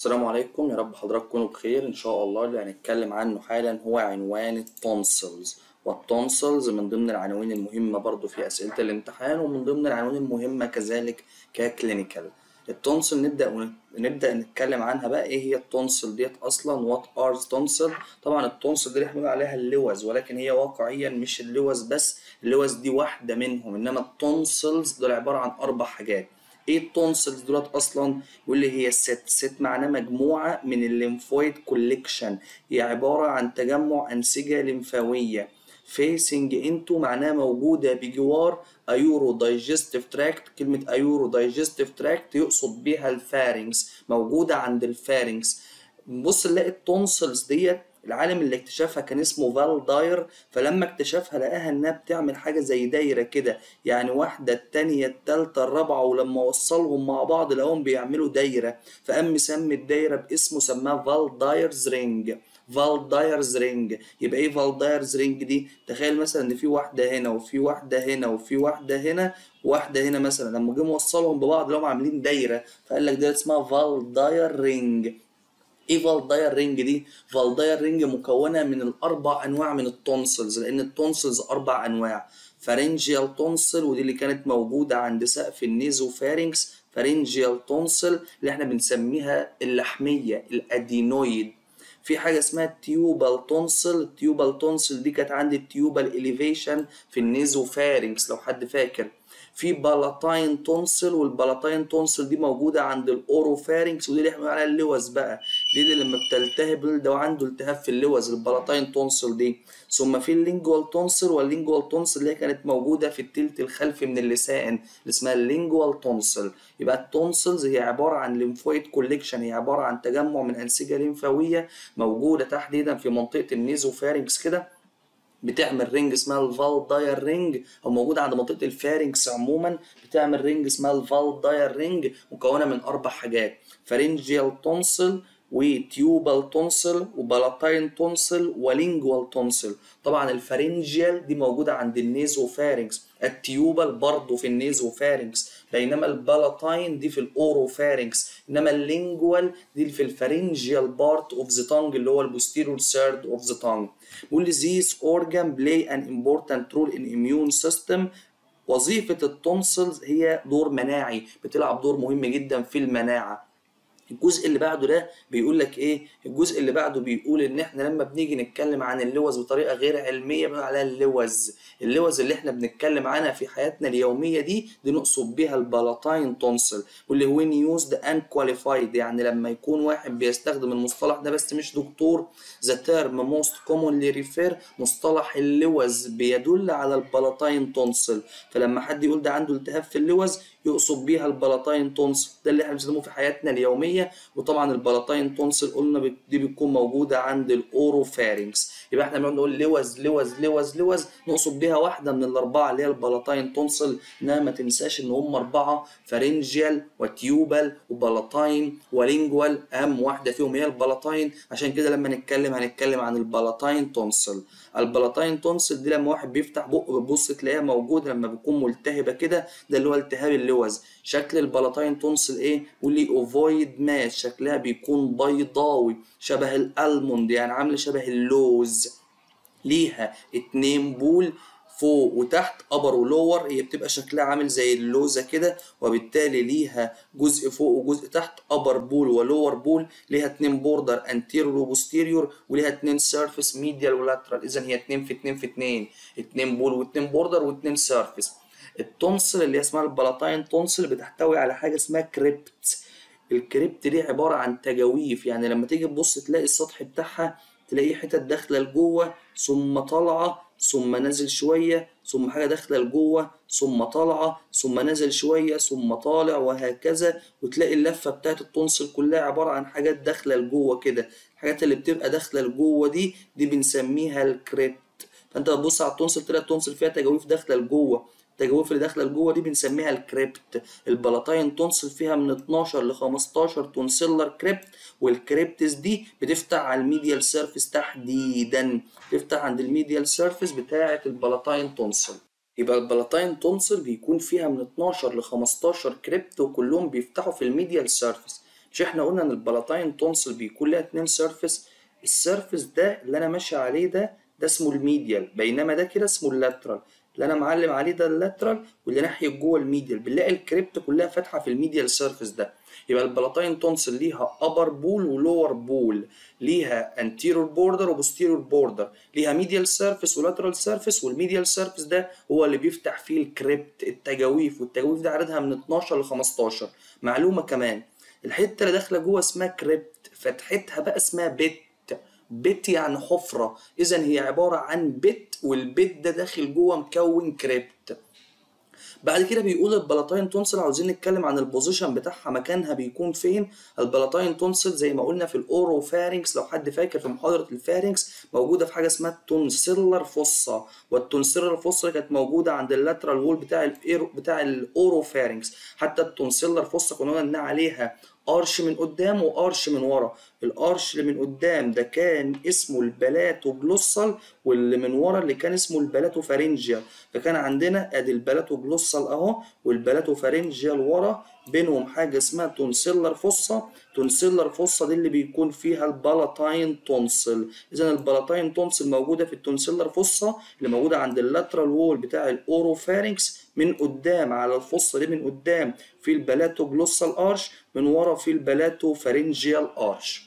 السلام عليكم يا رب حضراتكم تكونوا بخير ان شاء الله اللي هنتكلم عنه حالا هو عنوان التونسلز والتونسلز من ضمن العناوين المهمة برضو في أسئلة الامتحان ومن ضمن العناوين المهمة كذلك ككلينيكال التونسل نبدأ نبدأ نتكلم عنها بقى ايه هي التونسل ديت اصلا وات ار تونسل طبعا التونسل دي احنا بنقول عليها اللوز ولكن هي واقعيا مش اللوز بس اللوز دي واحدة منهم انما التونسلز دول عبارة عن اربع حاجات ايه التونسلز دولت اصلا واللي هي ست ست معناه مجموعه من الليمفويد كوليكشن هي عباره عن تجمع انسجه لمفاويه فيسنج انتو معناه موجوده بجوار ايورو دايجستيف تراكت كلمه ايورو دايجستيف تراكت يقصد بيها الفارنكس موجوده عند الفارنكس نبص نلاقي التونسلز ديت العالم اللي اكتشفها كان اسمه فال داير فلما اكتشفها لقاها انها بتعمل حاجه زي دايره كده يعني واحده التانية التالتة الرابعه ولما وصلهم مع بعض لقاهم بيعملوا دايره فقام مسمي الدايره باسمه سماها فال دايرز رينج فال دايرز رينج يبقى ايه فال دايرز رينج دي تخيل مثلا ان في واحده هنا وفي واحده هنا وفي واحده هنا واحده هنا مثلا لما جم وصلهم ببعض لهم عاملين دايره فقال لك ده اسمها فال داير رينج ايه فالداير رينج دي؟ فالداير رينج مكونة من الأربع أنواع من التونسلز لأن التونسلز أربع أنواع فارنجيال تونسل ودي اللي كانت موجودة عند سقف النيزو فارنكس فارنجيال تونسل اللي احنا بنسميها اللحمية الأدينويد في حاجة اسمها التيوبال تونسل التيوبال تونسل دي كانت عند التيوبال إليفيشن في النيزو فارنكس لو حد فاكر في بالاتاين تونسل والبالاتاين تونسل دي موجودة عند الأوروفارينكس ودي اللي احنا بنقول عليها اللوز بقى دي اللي لما بتلتهب ده عنده التهاب في اللوز البالاتاين تونسل دي ثم في اللينجوال تونسل واللينجوال تونسل اللي هي كانت موجودة في التلت الخلفي من اللسان اللي اسمها اللينجوال تونسل يبقى التونسلز هي عبارة عن ليمفويد كوليكشن هي عبارة عن تجمع من أنسجة ليمفاوية موجودة تحديدا في منطقة النيزوفارينكس كده بتعمل رينج اسمها الفال داير رينج او موجوده عند منطقه الفارنكس عموما بتعمل رينج اسمها الفال داير رينج مكونه من اربع حاجات فارنجيال تونسل وتيوبال تونسل وبالاتاين تونسل ولينجوال تونسل طبعا الفارنجيال دي موجوده عند النيزو فارنكس التيوبال برضه في النيزو فارنكس بينما البالاتاين دي في الاورو فارنكس انما اللينجوال دي في الفارنجيال بارت اوف ذا تانج اللي هو البوستيريور سيرد اوف ذا تانج بيقول لي these organ play an important role in immune system وظيفة التونسلز هي دور مناعي بتلعب دور مهم جدا في المناعة الجزء اللي بعده ده بيقول لك ايه الجزء اللي بعده بيقول ان احنا لما بنيجي نتكلم عن اللوز بطريقه غير علميه بنقول عليها اللوز اللوز اللي احنا بنتكلم عنها في حياتنا اليوميه دي دي نقصد بيها البالاتاين تونسل واللي هو يوزد ان كواليفايد يعني لما يكون واحد بيستخدم المصطلح ده بس مش دكتور ذا تيرم موست كومونلي ريفير مصطلح اللوز بيدل على البالاتاين تونسل فلما حد يقول ده عنده التهاب في اللوز يقصد بيها البلاتاين تونسل ده اللي احنا بنستخدمه في حياتنا اليوميه وطبعا البلاتاين تونسل قلنا دي بتكون موجوده عند الاوروفارينكس يبقى احنا بنقعد نقول لوز لوز لوز لوز نقصد بيها واحده من الاربعه اللي هي البلاتاين تونسل انما ما تنساش ان هم اربعه فارنجيال وتيوبال وبلاتاين ولينجوال اهم واحده فيهم هي البلاتاين عشان كده لما نتكلم هنتكلم عن البلاتاين تونسل البلاتاين تونسل دي لما واحد بيفتح بقه بتبص تلاقيها موجوده لما بتكون ملتهبه كده ده اللي هو التهاب اللوز شكل البلاتاين تونسل ايه واللي اوفويد ماس شكلها بيكون بيضاوي شبه الالموند يعني عامله شبه اللوز ليها اتنين بول فوق وتحت ابر ولور هي بتبقى شكلها عامل زي اللوزه كده وبالتالي ليها جزء فوق وجزء تحت ابر بول ولور بول ليها اتنين بوردر انتيريور وبوستيريور وليها اتنين سيرفيس ميديال ولاترال اذا هي اتنين في اتنين في اتنين اتنين بول واتنين بوردر واتنين سيرفيس التونسل اللي اسمها البلاتاين تونسل بتحتوي على حاجه اسمها كريبت الكريبت دي عباره عن تجاويف يعني لما تيجي تبص تلاقي السطح بتاعها تلاقيه حتت داخله لجوه ثم طالعه ثم نازل شويه ثم حاجه داخله لجوه ثم طالعه ثم نازل شويه ثم طالع وهكذا وتلاقي اللفه بتاعت التونسل كلها عباره عن حاجات داخله لجوه كده الحاجات اللي بتبقى داخله لجوه دي دي بنسميها الكريبت فانت بتبص على التونسل تلاقي التونسل فيها تجاويف داخله لجوه التجاويف اللي داخله لجوه دي بنسميها الكريبت البلاتاين تونسل فيها من 12 ل 15 تونسيلر كريبت والكريبتس دي بتفتح على الميديال سيرفيس تحديدا بتفتح عند الميديال سيرفيس بتاعه البلاتاين تونسل يبقى البلاتاين تونسل بيكون فيها من 12 ل 15 كريبت وكلهم بيفتحوا في الميديال سيرفيس مش احنا قلنا ان البلاتاين تونسل بيكون لها اتنين سيرفيس السيرفيس ده اللي انا ماشي عليه ده ده اسمه الميديال بينما ده كده اسمه اللاترال اللي انا معلم عليه ده اللاترال واللي ناحيه جوه الميديال بنلاقي الكريبت كلها فاتحه في الميديال سيرفيس ده يبقى البلاتاين تونسل ليها ابر بول ولور بول ليها انتيرور بوردر وبوستيرور بوردر ليها ميديال سيرفيس ولاترال سيرفيس والميديال سيرفيس ده هو اللي بيفتح فيه الكريبت التجاويف والتجاويف ده عددها من 12 ل 15 معلومه كمان الحته اللي داخله جوه اسمها كريبت فتحتها بقى اسمها بت بت يعني حفرة إذا هي عبارة عن بت والبت ده داخل جوه مكون كريبت بعد كده بيقول البلاتاين تونسل عاوزين نتكلم عن البوزيشن بتاعها مكانها بيكون فين البلاتاين تونسل زي ما قلنا في الاورو فارنكس لو حد فاكر في محاضره الفارنكس موجوده في حاجه اسمها التونسيلر فوسا والتونسيلر فوسا كانت موجوده عند اللاترال وول بتاع الايرو بتاع الاورو فارنكس حتى التونسيلر فوسا كنا قلنا عليها ارش من قدام وارش من ورا الارش اللي من قدام ده كان اسمه البلاتو جلوسال واللي من ورا اللي كان اسمه البلاتو فارنجيال فكان عندنا ادي البلاتو جلوسال اهو والبلاتو فارنجيال ورا بينهم حاجه اسمها تونسيلر فوسا تونسيلر فوسا دي اللي بيكون فيها البلاتاين تونسل اذا البلاتاين تونسل موجوده في التونسيلر فوسا اللي موجوده عند اللاترال وول بتاع الاورو فارنكس من قدام على الفصة دي من قدام في البلاتو جلوسال ارش من ورا في البلاتو فارنجيال ارش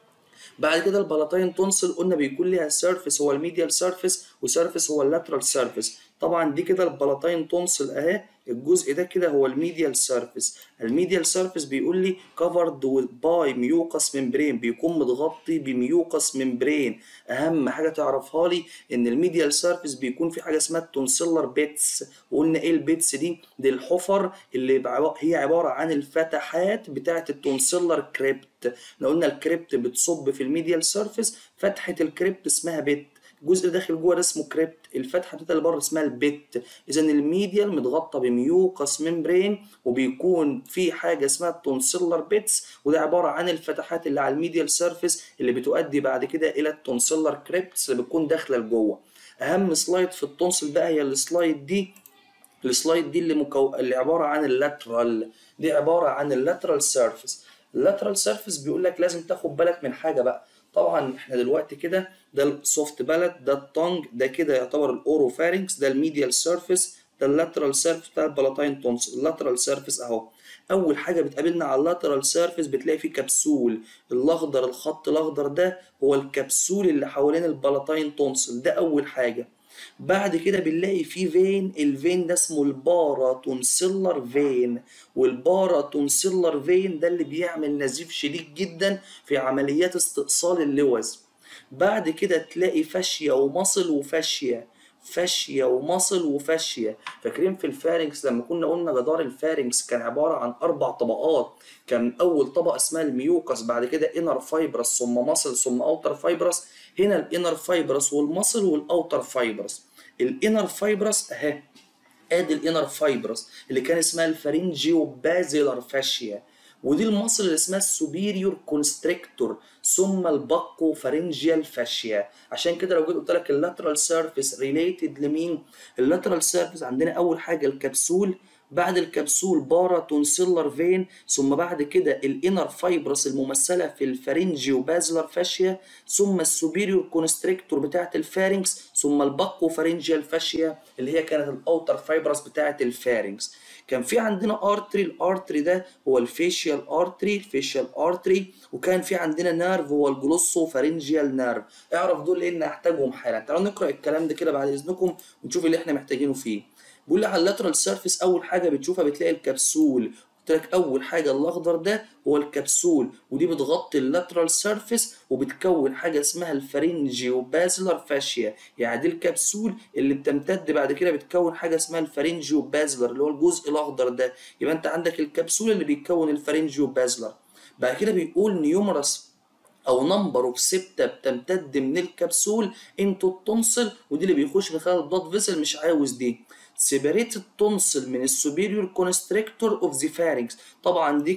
بعد كده البلاتاين تونسل قلنا بيكون ليها سيرفيس هو الميديال سيرفيس وسيرفيس هو اللاترال سيرفيس طبعا دي كده البلاتاين تونسل اهي الجزء ده كده هو الميديال سيرفيس الميديال سيرفيس بيقول لي كفرد باي ميوكس ممبرين بيكون متغطي بميوكس ممبرين اهم حاجه تعرفها لي ان الميديال سيرفيس بيكون في حاجه اسمها التونسيلر بيتس وقلنا ايه البيتس دي دي الحفر اللي هي عباره عن الفتحات بتاعه التونسيلر كريبت احنا قلنا الكريبت بتصب في الميديال سيرفيس فتحه الكريبت اسمها بيت الجزء اللي داخل جوه ده اسمه كريبت الفتحه بتاعت اللي بره اسمها البت اذا الميديال متغطى بميوكس ممبرين وبيكون في حاجه اسمها التونسيلر بيتس وده عباره عن الفتحات اللي على الميديال سيرفيس اللي بتؤدي بعد كده الى التونسيلر كريبتس اللي بتكون داخله لجوه اهم سلايد في التونسل بقى هي السلايد دي السلايد دي اللي, مكو... اللي عباره عن اللاترال دي عباره عن اللاترال سيرفيس اللاترال سيرفيس بيقول لك لازم تاخد بالك من حاجه بقى طبعا احنا دلوقتي كده ده السوفت بالت ده التونج ده كده يعتبر الاورو فارنكس ده الميديال سيرفيس ده اللاترال سيرفيس بتاع البلاتاين تونس اللاترال سيرفيس اهو اول حاجه بتقابلنا على اللاترال سيرفيس بتلاقي فيه كبسول الاخضر الخط الاخضر ده هو الكبسول اللي حوالين البلاتاين تونسل ده اول حاجه بعد كده بنلاقي في فين الفين ده اسمه البارا تونسيلر فين والبارا تونسيلر فين ده اللي بيعمل نزيف شديد جدا في عمليات استئصال اللوز بعد كده تلاقي فاشية ومصل وفاشية فاشية ومصل وفاشية فاكرين في الفارنكس لما كنا قلنا جدار الفارنكس كان عبارة عن أربع طبقات كان أول طبقة اسمها الميوكس بعد كده إنر فايبرس ثم مصل ثم أوتر فايبرس هنا الإنر فايبرس والمصل والأوتر فايبرس الإنر فايبرس أهي ادي الانر فايبرس اللي كان اسمها الفارنجيو بازيلر فاشيا ودي المصل اللي اسمها السوبيريور كونستريكتور ثم الباكو فارنجيال فاشيا عشان كده لو جيت قلت لك اللاترال سيرفيس ريليتد لمين اللاترال سيرفيس عندنا اول حاجه الكبسول بعد الكبسول بارا تونسيلر فين ثم بعد كده الانر فايبرس الممثله في الفارنجيو بازلر فاشيا ثم السوبيريور كونستريكتور بتاعه الفارنكس ثم الباكو فارنجيال فاشيا اللي هي كانت الاوتر فايبرس بتاعه الفارنكس كان في عندنا ارتري الارتري ده هو الفيشيال ارتري الفيشيال ارتري وكان في عندنا نيرف هو الجلوسو فارنجيال نيرف اعرف دول ايه اللي هحتاجهم حالا تعالوا نقرا الكلام ده كده بعد اذنكم ونشوف اللي احنا محتاجينه فيه بيقول لي على اللاترال سيرفيس اول حاجه بتشوفها بتلاقي الكبسول قلت لك اول حاجه الاخضر ده هو الكبسول ودي بتغطي اللاترال سيرفيس وبتكون حاجه اسمها الفارنجيو بازلر فاشيا يعني دي الكبسول اللي بتمتد بعد كده بتكون حاجه اسمها الفارنجيو بازلر اللي هو الجزء الاخضر ده يبقى انت عندك الكبسول اللي بيتكون الفارنجيو بازلر بعد كده بيقول نيومرس او نمبر اوف سبتة بتمتد من الكبسول انتو التونسل ودي اللي بيخش من خلال البلاد فيسل مش عاوز دي سيبريت التونسل من السوبيريور كونستريكتور اوف ذا فارنكس طبعا دي كده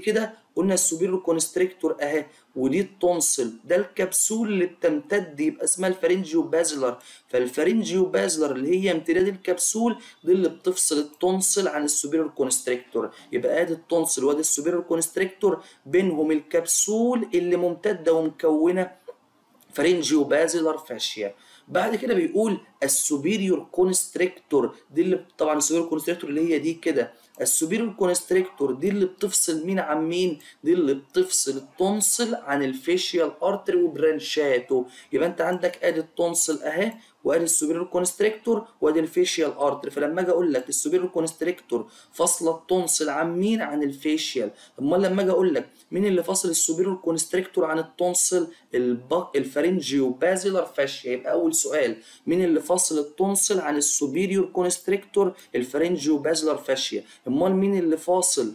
قلنا السوبيريور كونستريكتور اهي ودي التونسل ده الكبسول اللي بتمتد يبقى اسمها الفارنجيو بازلر فالفارنجيو بازلر اللي هي امتداد الكبسول دي اللي بتفصل التونسل عن السوبيريور كونستريكتور يبقى ادي التونسل وادي السوبيريور كونستريكتور بينهم الكبسول اللي ممتده ومكونه فرنجيو بازلر فاشيا بعد كده بيقول السوبيريور كونستريكتور دي اللي طبعا السوبيريور كونستريكتور اللي هي دي كده السوبيريور كونستريكتور دي اللي بتفصل مين عن مين دي اللي بتفصل التونسل عن الفيشيال ارتري وبرانشاته يبقى انت عندك ادي التونسل اهي وادي السوبيريور كونستريكتور وادي الفيشيال ارتري فلما اجي اقول لك السوبيريور كونستريكتور فاصله التونسل عن مين عن الفيشيال امال لما اجي اقول لك مين اللي فاصل السوبيريور كونستريكتور عن التونسل البق الفارنجيو بازيلر فاشيا يبقى اول سؤال مين اللي فاصل التونسل عن السوبيريور كونستريكتور الفارنجيو بازيلر فاشيا امال مين اللي فاصل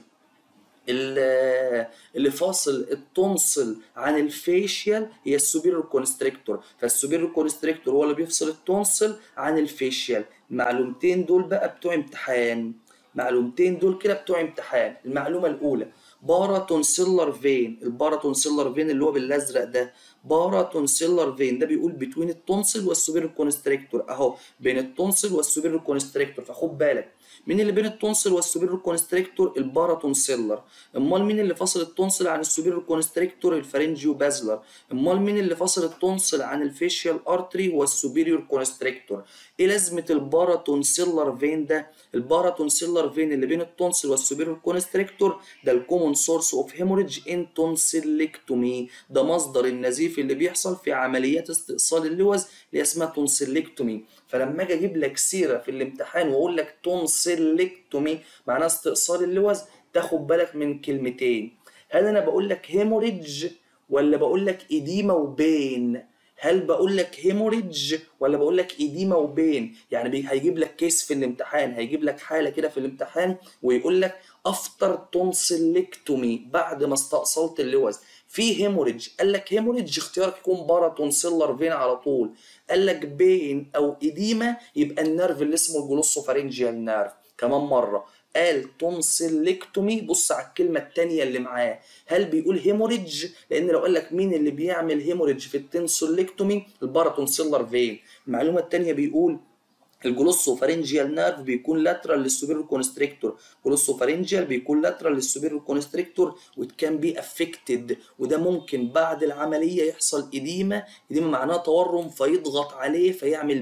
اللي فاصل التونسل عن الفيشيال هي السوبيريور كونستريكتور فالسوبيريور كونستريكتور هو اللي بيفصل التونسل عن الفيشيال المعلومتين دول بقى بتوع امتحان معلومتين دول كده بتوع امتحان المعلومه الاولى بارا تونسيلر فين البارا تونسيلر فين اللي هو بالازرق ده بارا تونسيلر فين ده بيقول بتوين التونسل والسوبيريور كونستريكتور اهو بين التونسل والسوبيريور كونستريكتور فخد بالك مين اللي بين التونسل والسوبيريور كونستريكتور البارا تونسيلر امال مين اللي فاصل التونسل عن السوبيريور كونستريكتور الفارنجيو بازلر امال مين اللي فاصل التونسل عن الفيشيال ارتري والسوبيريور كونستريكتور ايه لازمه البارا تونسيلر فين ده البارا تونسيلر فين اللي بين التونسل والسوبيريور كونستريكتور ده الكومون سورس اوف هيموريدج ان تونسيلكتومي ده مصدر النزيف اللي بيحصل في عمليات استئصال اللوز اللي اسمها تونسيلكتومي فلما اجي اجيب لك سيره في الامتحان واقول لك تونسيلكتومي معناها استئصال اللوز تاخد بالك من كلمتين هل انا بقول لك هيموريدج ولا بقول لك اديمه وبين هل بقول لك هيموريدج ولا بقول لك اديمه وبين يعني هيجيب لك كيس في الامتحان هيجيب لك حاله كده في الامتحان ويقول لك افتر تونسيلكتومي بعد ما استأصلت اللوز في هيموريدج قال لك هيموريدج اختيارك يكون بارا تونسيلر فين على طول قال لك بين او اديمه يبقى النيرف اللي اسمه الجلوسوفارنجيال نيرف كمان مره قال تونسيلكتومي بص على الكلمه الثانيه اللي معاه هل بيقول هيموريدج لان لو قال لك مين اللي بيعمل هيموريدج في التونسيلكتومي البارا تونسيلر فين المعلومه الثانيه بيقول الجلوسوفارنجيال نيرف بيكون لاترال للسوبيريور كونستريكتور جلوسوفارنجيال بيكون لاترال للسوبيريور كونستريكتور وات كان بي افكتد وده ممكن بعد العمليه يحصل اديمه اديمه معناها تورم فيضغط عليه فيعمل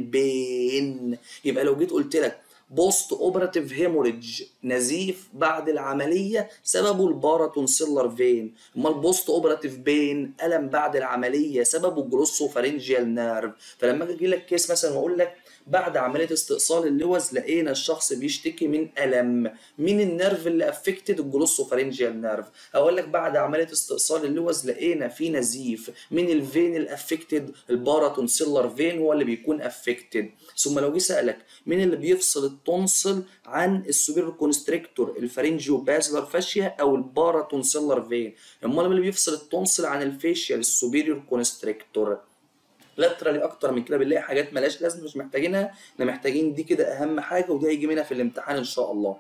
بين يبقى لو جيت قلت لك بوست اوبراتيف هيموريدج نزيف بعد العمليه سببه البارا تونسيلر فين امال بوست اوبراتيف بين الم بعد العمليه سببه الجلوسوفارنجيال نيرف فلما اجي لك كيس مثلا واقول لك بعد عمليه استئصال اللوز لقينا الشخص بيشتكي من الم مين النيرف اللي افكتد الجلوسوفارنجيال نيرف اقول لك بعد عمليه استئصال اللوز لقينا في نزيف مين الفين الافكتد البارا تونسيلر فين هو اللي بيكون افكتد ثم لو جه سالك مين اللي بيفصل التونسل عن السوبيريور كونستريكتور الفارنجيو بازلر فاشيا او البارا تونسيلر فين امال اللي بيفصل التونسل عن الفيشيال السوبيريور كونستريكتور لاترالي اكتر من كده بنلاقي حاجات ملهاش لازمه مش محتاجينها احنا محتاجين دي كده اهم حاجه وده هيجي منها في الامتحان ان شاء الله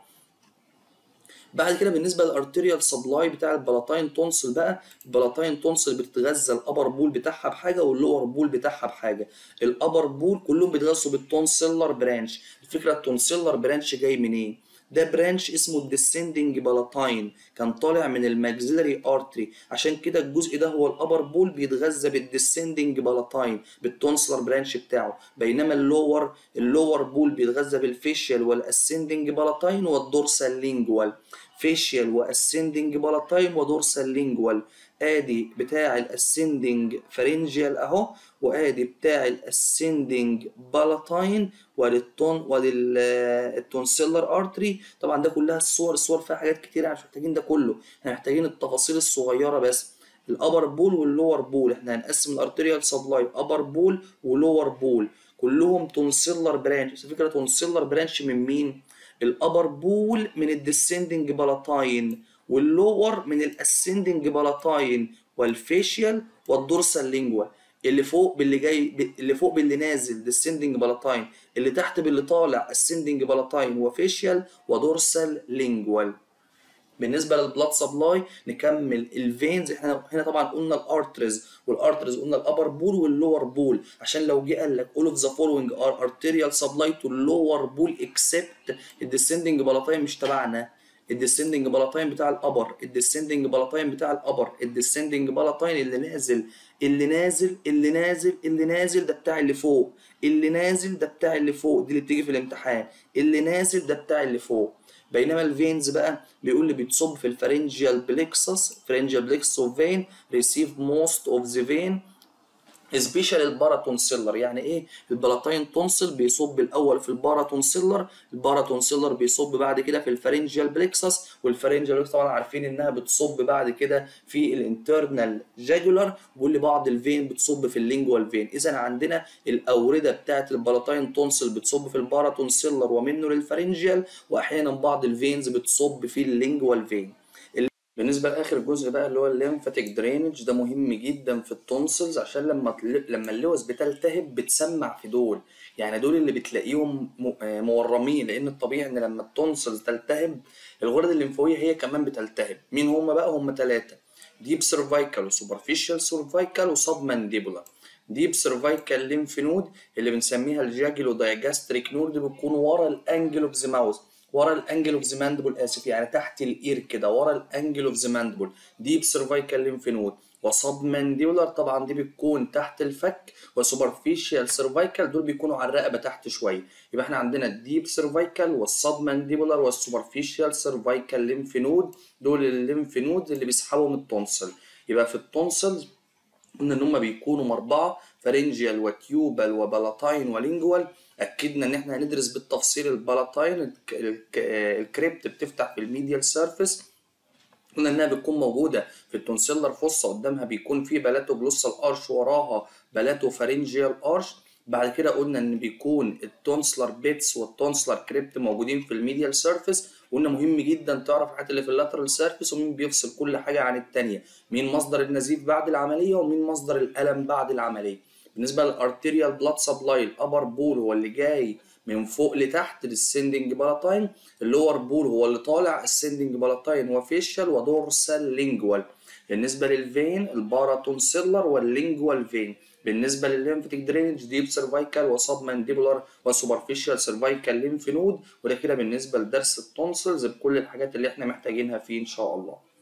بعد كده بالنسبه للارتيريال سبلاي بتاع البلاتاين تونسل بقى البلاتاين تونسل بتتغذى الابر بول بتاعها بحاجه واللور بول بتاعها بحاجه الابر بول كلهم بيتغذوا بالتونسيلر برانش الفكره التونسيلر برانش جاي منين إيه؟ ده برانش اسمه الديسندنج بالاتاين كان طالع من الماكسيلري ارتري عشان كده الجزء ده هو الابر بول بيتغذى بالديسندنج بالاتاين بالتونسلر برانش بتاعه بينما اللور اللور بول بيتغذى بالفيشيال والاسندنج بالاتاين والدورسال لينجوال فيشيال واسندنج بالاتاين ودورسال لينجوال ادي بتاع الاسندنج فارنجيال اهو وادي بتاع الاسندنج بالاتاين وادي التون وادي التونسيلر ارتري طبعا ده كلها الصور الصور فيها حاجات كتير مش محتاجين ده كله احنا محتاجين التفاصيل الصغيره بس الابر بول واللور بول احنا هنقسم الارتريال سبلاي ابر بول ولور بول كلهم تونسيلر برانش بس الفكره تونسيلر برانش من مين الابر بول من الديسندنج بالاتاين واللور من الاسندنج بالاتاين والفيشيال والدورسال لينجوال اللي فوق باللي جاي اللي فوق باللي نازل ديسندنج بالاتاين اللي تحت باللي طالع اسندنج بالاتاين وفيشيال ودورسال لينجوال بالنسبه للبلاد سبلاي نكمل الفينز احنا هنا طبعا قلنا الارترز والارترز قلنا الابر بول واللور بول عشان لو جه قال لك all of the following are arterial supply to lower ball except الديسندنج بلاتاين مش تبعنا الديسندنج بلاتاين بتاع الابر الديسندنج بلاتاين بتاع الابر الديسندنج بلاتاين اللي نازل اللي نازل اللي نازل اللي نازل ده بتاع اللي فوق اللي نازل ده بتاع اللي فوق دي اللي بتيجي في الامتحان اللي نازل ده بتاع اللي فوق بينما الفينز بقى بيقول لي بتصب في الفرنجيال بليكسس فرنجيال بليكسس اوف فين ريسيف موست اوف ذا فين سبيشال الباراتونسيلر يعني ايه البلاتين تونسل بيصب الاول في الباراتونسيلر الباراتونسيلر بيصب بعد كده في الفارنجيال بليكسس والفارنجيال بليكسس طبعا عارفين انها بتصب بعد كده في الانترنال جاجولار بيقول لي بعض الفين بتصب في اللينجوال فين اذا عندنا الاورده بتاعه البلاتين تونسل بتصب في الباراتونسيلر ومنه للفارنجيال واحيانا بعض الفينز بتصب في اللينجوال فين بالنسبه لاخر جزء بقى اللي هو الليمفاتيك درينج ده مهم جدا في التونسلز عشان لما لما اللوز بتلتهب بتسمع في دول يعني دول اللي بتلاقيهم مورمين لان الطبيعي ان لما التونسلز تلتهب الغدد الليمفاويه هي كمان بتلتهب مين هم بقى هم ثلاثه ديب سيرفايكال وسوبرفيشال سيرفايكال وسب مانديبولار ديب سيرفايكال ليمف نود اللي بنسميها الجاجلو دايجاستريك نود بتكون ورا الانجل اوف ذا ماوث ورا الانجل اوف ذا ماندبل اسف يعني تحت الاير كده ورا الانجل اوف ذا ماندبل ديب سيرفايكال ليمف نود وصب مانديبولار طبعا دي بتكون تحت الفك وسوبرفيشال سيرفايكال دول بيكونوا على الرقبه تحت شويه يبقى احنا عندنا الديب سيرفايكال والصب مانديبولار والسوبرفيشال سيرفايكال ليمف نود دول الليمف نود اللي بيسحبهم التونسل يبقى في التونسل قلنا ان هم بيكونوا اربعه فرنجيال وتيوبال وبلاتاين ولينجوال اكدنا ان احنا هندرس بالتفصيل البلاتاين الكريبت بتفتح في الميديال سيرفيس قلنا انها بتكون موجوده في التونسيلر فوسا قدامها بيكون في بلاتو جلوسال ارش وراها بلاتو فارنجيال ارش بعد كده قلنا ان بيكون التونسلر بيتس والتونسلر كريبت موجودين في الميديال سيرفيس وقلنا مهم جدا تعرف الحاجات اللي في اللاترال سيرفيس ومين بيفصل كل حاجه عن الثانيه مين مصدر النزيف بعد العمليه ومين مصدر الالم بعد العمليه بالنسبه للارتيريال بلاد سبلاي الابر بول هو اللي جاي من فوق لتحت للسندنج بلاتاين اللور بول هو اللي طالع السندنج بلاتاين وفيشال ودورسال لينجوال بالنسبه للفين الباراتونسيلر واللينجوال فين بالنسبه للليمفاتيك درينج ديب سيرفايكال وسب مانديبولار وسوبرفيشال سيرفايكال ليمف نود وده كده بالنسبه لدرس التونسلز بكل الحاجات اللي احنا محتاجينها فيه ان شاء الله